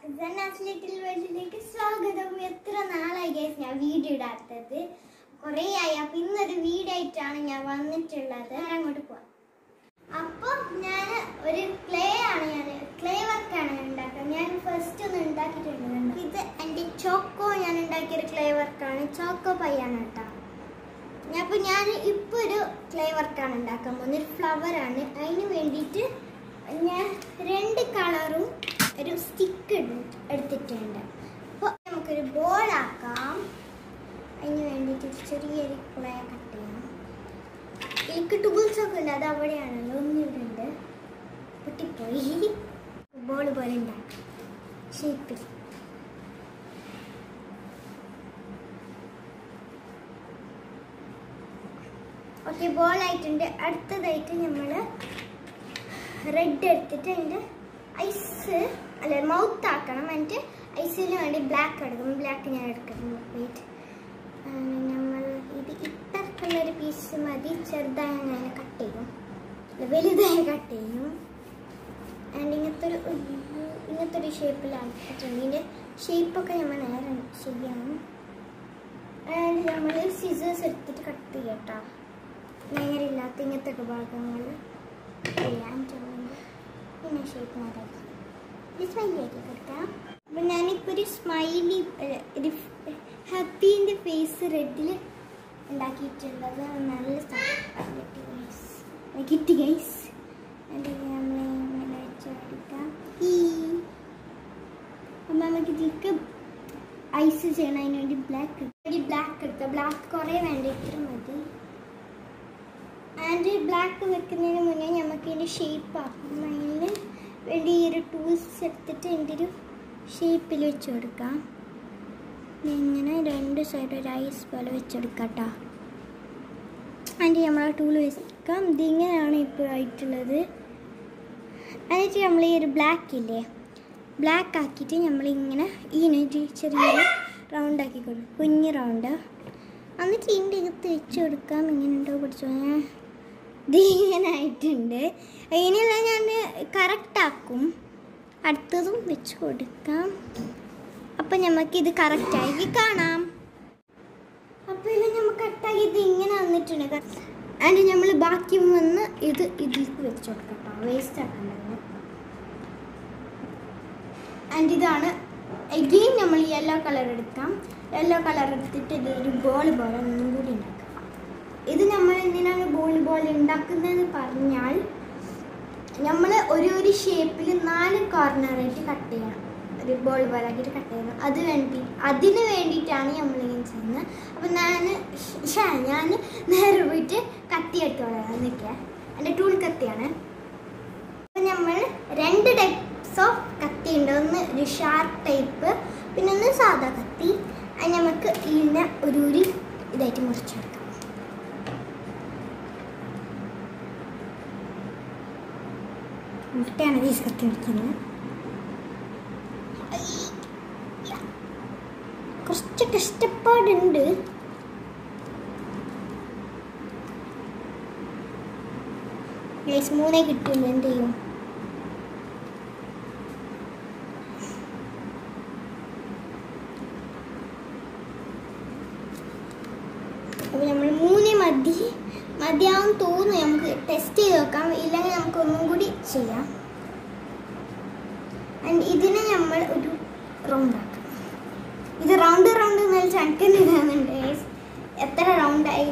ജനാസ് little വേൾഡിലേക്ക് സ്വാഗതം എത്ര നാളായി ഗൈസ് ഞാൻ വീഡിയോ ഇടാത്തത് കുറേ ആയി അപ്പൊ ഇന്നൊരു വീഡിയോ ആയിട്ടാണ് ഞാൻ വന്നിട്ടുള്ളത് ഞാൻ അങ്ങോട്ട് പോവാം അപ്പൊ ഞാൻ ഒരു ക്ലേ ആണ് ഞാൻ ക്ലേ വർക്കാണ് ഞാൻ ഉണ്ടാക്കുന്നത് ഞാൻ ഫസ്റ്റ് ഒന്ന് ഉണ്ടാക്കിയിട്ടുണ്ട് കണ്ടോ? ഇത് എൻ്റെ ചോക്കോ ഞാൻ ഉണ്ടാക്കിയ ഒരു ക്ലേ വർക്കാണ് ചോക്കോ പയ്യാണ് കേട്ടോ ഞാൻ അപ്പൊ ഞാൻ ഇപ്പൊ ഒരു ക്ലേ വർക്കാണ് ഉണ്ടാക്കാൻ പോകുന്നത് ഒരു ഫ്ലവർ ആണ് അതിന് വേണ്ടിയിട്ട് ഞാൻ രണ്ട് കളറും ഒരു സ്റ്റിക്ക് എടുത്തിട്ടുണ്ട് അപ്പോൾ നമുക്കൊരു ബോൾ ആക്കാം അതിന് വേണ്ടിയിട്ട് ഒരു ചെറിയൊരു ക്ലേ കട്ട് ചെയ്യണം എനിക്ക് ടൂൾസ് ഒക്കെ ഉണ്ട് അത് അവിടെയാണല്ലോ ഒന്നിവിടെ ഉണ്ട് പൊട്ടിപ്പോയി ബോൾ പോലെ ഉണ്ടാക്കാം ഷേപ്പിൽ ഓക്കെ ബോൾ ആയിട്ടുണ്ട് അടുത്തതായിട്ട് നമ്മൾ റെഡ് എടുത്തിട്ട് അതിൻ്റെ ഐസ് അല്ല മൗത്ത് ആക്കണം എന്നിട്ട് ഐസിന് വേണ്ടി ബ്ലാക്ക് എടുക്കും ബ്ലാക്ക് ഞാൻ എടുക്കുന്നു വെയിറ്റ് നമ്മൾ ഇത് ഇത്തരത്തിലുള്ള ഒരു പീസ് മതി ചെറുതായി ഞാൻ കട്ട് ചെയ്യും അല്ല, വലുതായി കട്ട് ചെയ്യും ആൻഡ് ഇങ്ങനത്തെ ഒരു ഇങ്ങനത്തെ ഒരു ഷേപ്പിലാക്കിയിട്ടുണ്ട് ഇതിൻ്റെ ഷേപ്പൊക്കെ നമ്മൾ നേരെ ചെയ്യണം ആൻഡ് നമ്മൾ സിസേഴ്സ് എടുത്തിട്ട് കട്ട് ചെയ്യട്ടോ നേരില്ലാത്ത ഇങ്ങനത്തെ ഒക്കെ ഭാഗങ്ങൾ ചെയ്യാൻ ചെയ്യുന്നുണ്ട് പിന്നെ ഷേപ്പ് നേരാക്കി ഇത് സ്മൈലി ആക്കി കൊടുക്കാം അപ്പം ഞാനിപ്പോൾ ഒരു സ്മൈലി ഒരു ഹാപ്പീൻ്റെ ഫേസ് റെഡിൽ ഉണ്ടാക്കിയിട്ടുള്ളത് നല്ല സാധനം കിട്ടി ഗൈസ് അല്ലെങ്കിൽ നമ്മൾ ഇങ്ങനെ വെച്ച് കൊടുക്കാം ഈ അപ്പം നമുക്ക് ഇതിലേക്ക് ഐസ് ചെയ്യണം അതിന് വേണ്ടി ബ്ലാക്ക് വേണ്ടി ബ്ലാക്ക് എടുക്കുക ബ്ലാക്ക് കുറേ വേണ്ട ഇത്ര മതി ആൻഡ് ബ്ലാക്ക് വെക്കുന്നതിന് മുന്നേ നമുക്ക് ഇതിൻ്റെ ഷേപ്പ് ആക്കണം അതിന് വേണ്ടി ഈ ഒരു ടൂൾസ് എടുത്തിട്ട് ഇതിൻ്റെ ഒരു ഷേപ്പിൽ വെച്ച് കൊടുക്കാം ഇങ്ങനെ രണ്ട് സൈഡ് ഒരു ഐസ് പോലെ വെച്ചെടുക്കാം കേട്ടോ അതിൻ്റെ നമ്മൾ ആ ടൂൾ വെക്കാം ഇതിങ്ങനെയാണ് ഇപ്പോൾ ആയിട്ടുള്ളത് എന്നിട്ട് നമ്മൾ ഈ ഒരു ബ്ലാക്ക് ഇല്ലേ ബ്ലാക്ക് ആക്കിയിട്ട് നമ്മളിങ്ങനെ ഇങ്ങനെ ഒരു ചെറിയൊരു റൗണ്ട് ആക്കി കൊടുക്കും കുഞ്ഞ് റൗണ്ട് എന്നിട്ട് ഇതിൻ്റെ അകത്ത് വെച്ച് കൊടുക്കാം ഇങ്ങനെ ഉണ്ടോ പിടിച്ചോ ഞാൻ ഇത് ഇങ്ങനെ ആയിട്ടുണ്ട് അതിനുള്ള ഞാൻ കറക്റ്റ് ആക്കും അടുത്തതും വെച്ച് കൊടുക്കാം അപ്പം നമുക്കിത് കറക്റ്റായി കാണാം അപ്പോൾ ഇത് നമുക്ക് കട്ടാക്കി ഇത് ഇങ്ങനെ വന്നിട്ടുണ്ട് അതിന് നമ്മൾ ബാക്കി വന്ന് ഇത് ഇതിലേക്ക് വെച്ച് കൊടുക്കാം കേട്ടോ വേസ്റ്റ് ആക്കണ്ടത് ആൻഡ് ഇതാണ് എഗെയിൻ നമ്മൾ യെല്ലോ കളർ എടുക്കാം യെല്ലോ കളർ എടുത്തിട്ട് ഇത് ഒരു ബോൾ പോലെ ഒന്നും കൂടി ഉണ്ടാക്കാം ഇത് നമ്മൾ എന്തിനാണ് ബോൾ പോലെ ഉണ്ടാക്കുന്നതെന്ന് പറഞ്ഞാൽ നമ്മൾ ഒരു ഒരു ഷേപ്പിൽ നാല് കോർണറായിട്ട് കട്ട് ചെയ്യണം ഒരു ബോൾ പോലെ ആക്കിയിട്ട് കട്ട് ചെയ്യണം അത് വേണ്ടി അതിന് വേണ്ടിയിട്ടാണ് നമ്മളിങ്ങനെ ചെയ്യുന്നത് അപ്പം ഞാൻ ഷാ ഞാൻ നേരെ പോയിട്ട് കത്തി എടുത്തോളാം നിൽക്കുക എൻ്റെ ടൂൾ കത്തിയാണ് അപ്പം നമ്മൾ രണ്ട് ടൈപ്സ് ഓഫ് കത്തി ഉണ്ട് ഒന്ന് ഒരു ഷാർപ്പ് ടൈപ്പ് പിന്നെ ഒന്ന് സാധാ കത്തി അത് നമുക്ക് ഇതിനെ ഒരു ഒരു ഇതായിട്ട് മുറിച്ചെടുക്കാം മുട്ടയാണ് ഈ കത്തി പിടിക്കുന്നത് കുറച്ച് കഷ്ടപ്പാടുണ്ട് ഗൈസ് മൂന്നേ കിട്ടില്ല എന്ത് ചെയ്യും അപ്പോൾ നമ്മൾ മൂന്നേ മതി മതിയാവും തോന്നുന്നു നമുക്ക് ടെസ്റ്റ് ചെയ്ത് നോക്കാം ഇല്ലെങ്കിൽ നമുക്ക് ഒന്നും കൂടി ചെയ്യാം ആൻഡ് ഇതിനെ നമ്മൾ ഒരു റൗണ്ട് ആക്കാം ഇത് റൗണ്ട് റൗണ്ട് എന്നാൽ ചക്കൻ ഇടാന്നുണ്ട് guys. എത്ര റൗണ്ടായി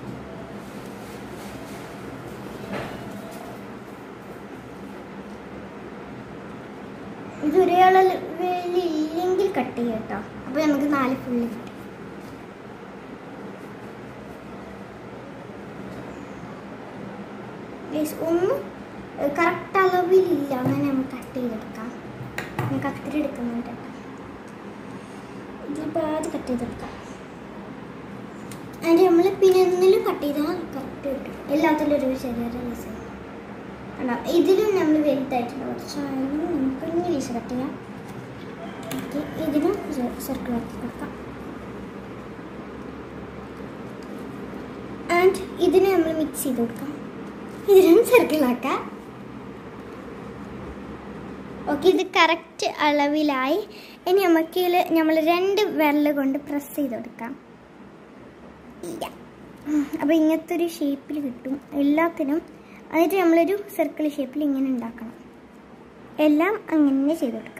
ഇത് ഒരേ ഇല്ലെങ്കിൽ കട്ട് ചെയ്യാം കേട്ടോ അപ്പോൾ നമുക്ക് നാല് ഫുള്ള് കിട്ടും Guys, ഒന്നും കറക്റ്റ് അളവിലില്ല അങ്ങനെ നമുക്ക് കട്ട് ചെയ്തെടുക്കാം ഞാൻ കത്തിരി എടുക്കുന്നുണ്ട് കേട്ടോ ഇതിപ്പോൾ ആദ്യം കട്ട് ചെയ്തെടുക്കാം അതിന് നമ്മൾ പിന്നെ ഒന്നിലും കട്ട് ചെയ്താൽ കറക്റ്റ് കിട്ടും എല്ലാത്തിലും ഒരു ചെറിയൊരു പീസ് കണ്ടോ ഇതിലും നമ്മൾ വലുതായിട്ടുള്ള കുറച്ചായാലും നമുക്ക് കുഞ്ഞ് പീസ് കട്ട് ചെയ്യാം ഓക്കെ ഇതിനും സർക്കിൾ ആക്കി കൊടുക്കാം ആൻഡ് ഇതിനെ നമ്മൾ മിക്സ് ചെയ്ത് കൊടുക്കാം ഇതിനും സർക്കിൾ ആക്കാം ഓക്കെ ഇത് കറക്റ്റ് അളവിലായി ഇനി നമുക്ക് നമ്മൾ രണ്ട് വിരൽ കൊണ്ട് പ്രസ് ചെയ്ത് കൊടുക്കാം അപ്പോൾ ഇങ്ങനത്തെ ഒരു ഷേപ്പിൽ കിട്ടും എല്ലാത്തിനും എന്നിട്ട് നമ്മളൊരു സർക്കിൾ ഷേപ്പിൽ ഇങ്ങനെ ഉണ്ടാക്കണം എല്ലാം അങ്ങനെ ചെയ്ത് കൊടുക്കാം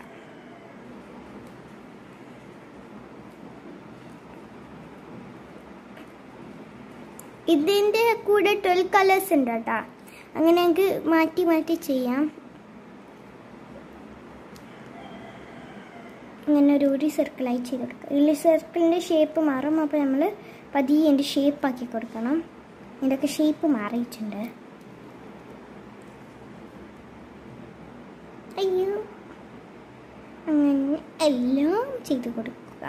ഇതിൻ്റെ കൂടെ ട്വൽവ് കളേഴ്സ് ഉണ്ട് കേട്ടോ അങ്ങനെ നമുക്ക് മാറ്റി മാറ്റി ചെയ്യാം ഇങ്ങനെ ഒരു ഒരു സർക്കിളായി ചെയ്ത് കൊടുക്കുക ഇതിൽ സർക്കിളിൻ്റെ ഷേപ്പ് മാറും അപ്പോൾ നമ്മൾ പതിയെ എൻ്റെ ഷേപ്പ് ആക്കി കൊടുക്കണം ഇതിൻ്റെയൊക്കെ ഷേപ്പ് മാറിയിട്ടുണ്ട് അയ്യോ അങ്ങനെ എല്ലാം ചെയ്ത് കൊടുക്കുക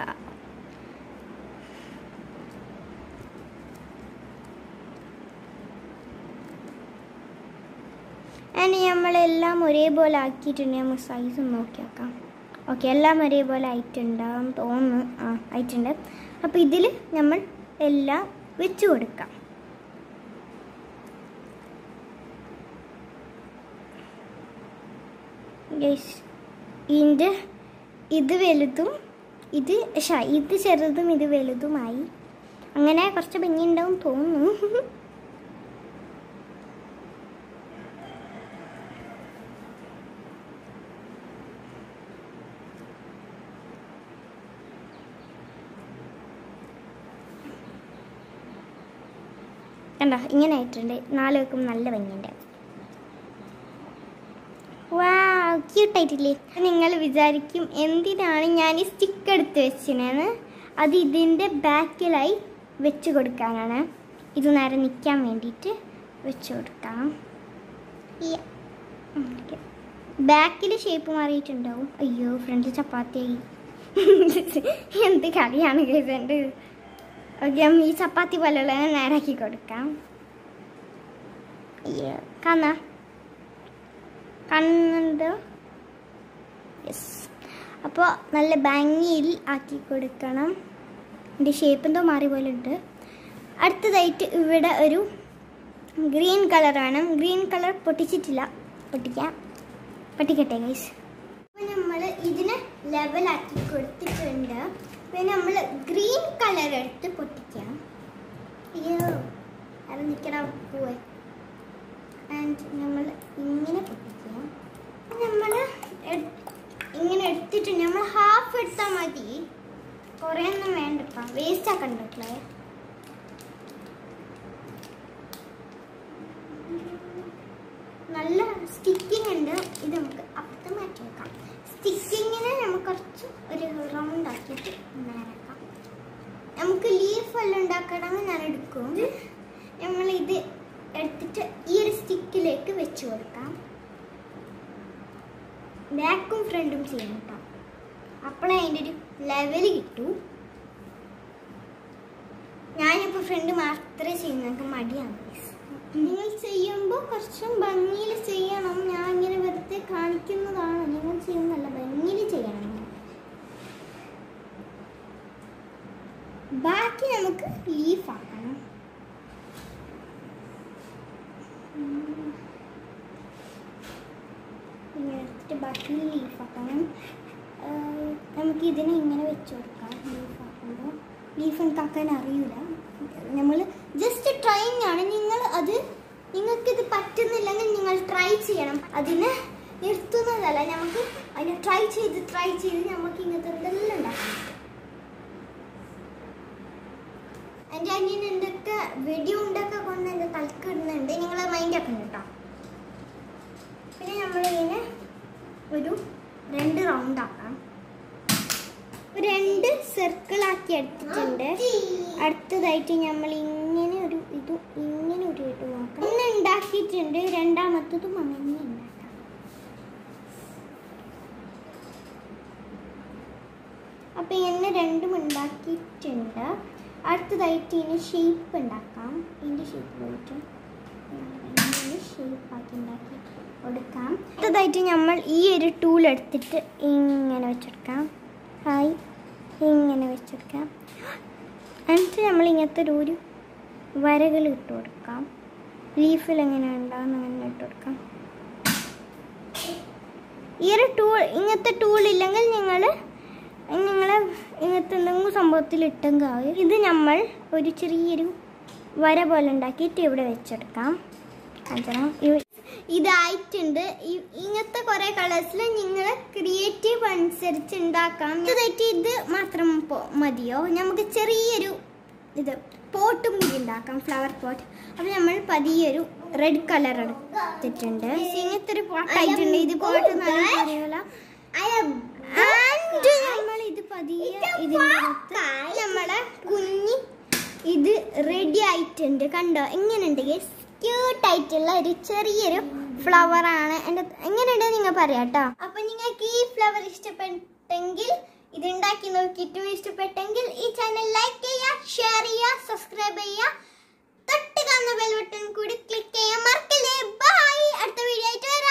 ഇനി നമ്മളെല്ലാം ഒരേപോലെ ആക്കിയിട്ടുണ്ട് നമ്മൾ സൈസ് നോക്കി നോക്കാം ഓക്കെ എല്ലാം ഒരേപോലെ ആയിട്ടുണ്ടാവും തോന്നുന്നു ആ ആയിട്ടുണ്ട് അപ്പോൾ ഇതിൽ നമ്മൾ എല്ലാം വെച്ച് കൊടുക്കാം ഗൈസ് ഇതിൻ്റെ ഇത് വലുതും ഇത് ഷാ ഇത് ചെറുതും ഇത് വലുതുമായി അങ്ങനെ കുറച്ച് ഭംഗിയുണ്ടാവും തോന്നുന്നു കണ്ടോ ഇങ്ങനെ ആയിട്ടുണ്ട് നാല് വെക്കും നല്ല ഭംഗിയുണ്ട് വാ ക്യൂട്ടായിട്ടില്ലേ നിങ്ങൾ വിചാരിക്കും എന്തിനാണ് ഞാൻ ഈ സ്റ്റിക്ക് എടുത്ത് വെച്ചിനെന്ന് അത് ഇതിൻ്റെ ബാക്കിലായി വെച്ച് കൊടുക്കാനാണ് ഇത് നേരെ നിൽക്കാൻ വേണ്ടിയിട്ട് വെച്ച് കൊടുക്കാം ബാക്കിൽ ഷേപ്പ് മാറിയിട്ടുണ്ടാവും അയ്യോ ഫ്രണ്ടിൽ ചപ്പാത്തിയായി എന്ത് കളിയാണ് കേസൻ്റെ ഓക്കെ ഈ ചപ്പാത്തി പോലുള്ള നേരാക്കി കൊടുക്കാം അയ്യോ കാണ കാണുന്നുണ്ട് യെസ് അപ്പോൾ നല്ല ഭംഗിയിൽ ആക്കി കൊടുക്കണം എൻ്റെ ഷേപ്പ് എന്തോ മാറി പോലെ ഉണ്ട് അടുത്തതായിട്ട് ഇവിടെ ഒരു ഗ്രീൻ കളറാണ് ഗ്രീൻ കളർ പൊട്ടിച്ചിട്ടില്ല പൊട്ടിക്കാം പൊട്ടിക്കട്ടെ ഗൈസ് അപ്പോൾ നമ്മൾ ഇതിനെ ലെവലാക്കി കൊടുത്തിട്ടുണ്ട് പിന്നെ നമ്മൾ ഗ്രീൻ കളർ എടുത്ത് പൊട്ടിക്കാം അയ്യോ അത് നിൽക്കണം പോവേ ആൻഡ് നമ്മൾ ഇങ്ങനെ പൊട്ടിക്കാം നമ്മൾ ഇങ്ങനെ എടുത്തിട്ടുണ്ട് നമ്മൾ ഹാഫ് എടുത്താൽ മതി കുറേ ഒന്നും വേണ്ടപ്പാ വേസ്റ്റ് ആക്കണ്ടല്ലേ നല്ല സ്റ്റിക്കിംഗ് ഉണ്ട് ഇത് നമുക്ക് അപ്പുറത്ത് മാറ്റി വെക്കാം സ്റ്റിക്കിങ്ങിന് നമുക്ക് കുറച്ച് ഒരു റൗണ്ട് ആക്കിയിട്ട് നേരാക്കാം നമുക്ക് ലീഫ് എല്ലാം ഉണ്ടാക്കണമെങ്കിൽ ഞാൻ എടുക്കും നമ്മൾ ഇത് എടുത്തിട്ട് ഈ ഒരു സ്റ്റിക്കിലേക്ക് വെച്ച് കൊടുക്കാം ബാക്കും ഫ്രണ്ടും ചെയ്യണം കേട്ടോ അപ്പോഴേ അതിൻ്റെ ഒരു ലെവൽ കിട്ടൂ ഞാനിപ്പോൾ ഫ്രണ്ട് മാത്രമേ ചെയ്യുന്നു എനിക്ക് മടിയാണ് guys. നിങ്ങൾ ചെയ്യുമ്പോൾ കുറച്ചും ഭംഗിയിൽ ചെയ്യണം ഞാൻ ഇങ്ങനെ വെറുതെ കാണിക്കുന്നതാണ് നിങ്ങൾ ചെയ്യുന്നല്ല ഭംഗിയിൽ ചെയ്യണം ബാക്കി നമുക്ക് ലീഫ് ആക്കണം ഇങ്ങനെ എടുത്തിട്ട് ബാക്കി ലീഫ് ആക്കണം ആഹ് നമുക്ക് ഇതിനെ ഇങ്ങനെ വെച്ച് കൊടുക്കാം ലീഫ് ആക്കുമ്പോൾ ലീഫ് എനിക്ക് ആക്കാൻ അറിയില്ല നമ്മൾ ജസ്റ്റ് ട്രൈങ് ആണ് നിങ്ങൾ അത് നിങ്ങൾക്കിത് പറ്റുന്നില്ലെങ്കിൽ നിങ്ങൾ ട്രൈ ചെയ്യണം അതിനെ നിർത്തുന്നതല്ല നമുക്ക് അതിനെ ട്രൈ ചെയ്ത് ട്രൈ ചെയ്ത് നമുക്ക് ഇങ്ങനത്തെ എന്തെല്ലാം ഉണ്ടാക്കാം എൻ്റെ അനിയൻ എന്തൊക്കെ വെടി ഉണ്ടൊക്കെ കൊണ്ട് എൻ്റെ തലക്കിടുന്നുണ്ട് നിങ്ങൾ മൈൻഡ് ആക്കണം കേട്ടോ പിന്നെ നമ്മളിങ്ങനെ ഒരു രണ്ട് റൗണ്ട് ആക്കാം രണ്ട് സർക്കിൾ ആക്കി എടുത്തിട്ടുണ്ട് അടുത്തതായിട്ട് നമ്മൾ ഇങ്ങനെ ഒരു ഇത് ഇങ്ങനെ ഒരു ഇത് നോക്കാം ഒന്ന് ഉണ്ടാക്കിയിട്ടുണ്ട് രണ്ടാമത്തതും അങ്ങനെ ഉണ്ടാക്കാം അപ്പൊ ഇങ്ങനെ രണ്ടും ഉണ്ടാക്കിയിട്ടുണ്ട് അടുത്തതായിട്ട് ഇതിന് ഷേപ്പ് ഉണ്ടാക്കാം ഇതിന്റെ ഷേപ്പ് പോയിട്ട് ഷേപ്പ് ആക്കി ഉണ്ടാക്കി കൊടുക്കാം അടുത്തതായിട്ട് നമ്മൾ ഈ ഒരു ടൂൾ എടുത്തിട്ട് ഇങ്ങനെ വെച്ചെടുക്കാം ഹായ് ഇങ്ങനെ വെച്ചെടുക്കാം എന്നിട്ട് നമ്മൾ ഇങ്ങനത്തെ ഒരു ഒരു വരകൾ ഇട്ട് കൊടുക്കാം ലീഫിൽ എങ്ങനെ ഉണ്ടാകുന്ന അങ്ങനെ ഇട്ട് കൊടുക്കാം ഈ ഒരു ടൂൾ ഇങ്ങനത്തെ ടൂൾ ഇല്ലെങ്കിൽ നിങ്ങൾ നിങ്ങളെ ഇങ്ങനത്തെ എന്തെങ്കിലും സംഭവത്തിൽ ഇട്ടെങ്കിൽ ആവും ഇത് നമ്മൾ ഒരു ചെറിയൊരു വര പോലെ ഉണ്ടാക്കിയിട്ട് ഇവിടെ വെച്ചെടുക്കാം കാണിച്ചണം ഇവ- ഇതായിട്ടുണ്ട് ഇ- ഇങ്ങനത്തെ കുറെ കളേഴ്സിൽ നിങ്ങൾ ക്രിയേറ്റീവ് അനുസരിച്ച് ഉണ്ടാക്കാം ഇതായിട്ട് ഇത് മാത്രം പോ- മതിയോ നമുക്ക് ചെറിയൊരു ഇത് പോട്ടും കൂടി ഉണ്ടാക്കാം ഫ്ലവർ പോട്ട് അപ്പൊ നമ്മൾ പതിയൊരു റെഡ് കളർ എടുത്തിട്ടുണ്ട് ഇങ്ങനത്തെ ഒരു പോട്ടായിട്ടുണ്ട് ഇത് പോട്ട് നല്ല കാര്യമല്ല ആൻഡ് നമ്മൾ ഇത് പതിയെ ഇതിൻ്റെ അകത്ത് നമ്മളെ കുഞ്ഞി ഇത് റെഡി ആയിട്ടുണ്ട് കണ്ടോ എങ്ങനെയുണ്ട് ക്യൂട്ട് ആയിട്ടുള്ള ഒരു ചെറിയൊരു ഫ്ലവർ ആണ് എൻ്റെ എങ്ങനെയുണ്ട് നിങ്ങൾ പറയാം കേട്ടോ അപ്പൊ നിങ്ങൾക്ക് ഈ ഫ്ലവർ ഇഷ്ടപ്പെട്ടെങ്കിൽ ഇത് ഉണ്ടാക്കി നോക്കിയിട്ടും ഇഷ്ടപ്പെട്ടെങ്കിൽ ഈ ചാനൽ ലൈക്ക് ചെയ്യുക ഷെയർ ചെയ്യുക സബ്സ്ക്രൈബ് ചെയ്യുക തൊട്ട് കാണുന്ന ബെൽ ബട്ടൺ കൂടി ക്ലിക്ക് ചെയ്യാൻ മറക്കല്ലേ ബൈ അടുത്ത വീഡിയോ ആയിട്ട് വരാം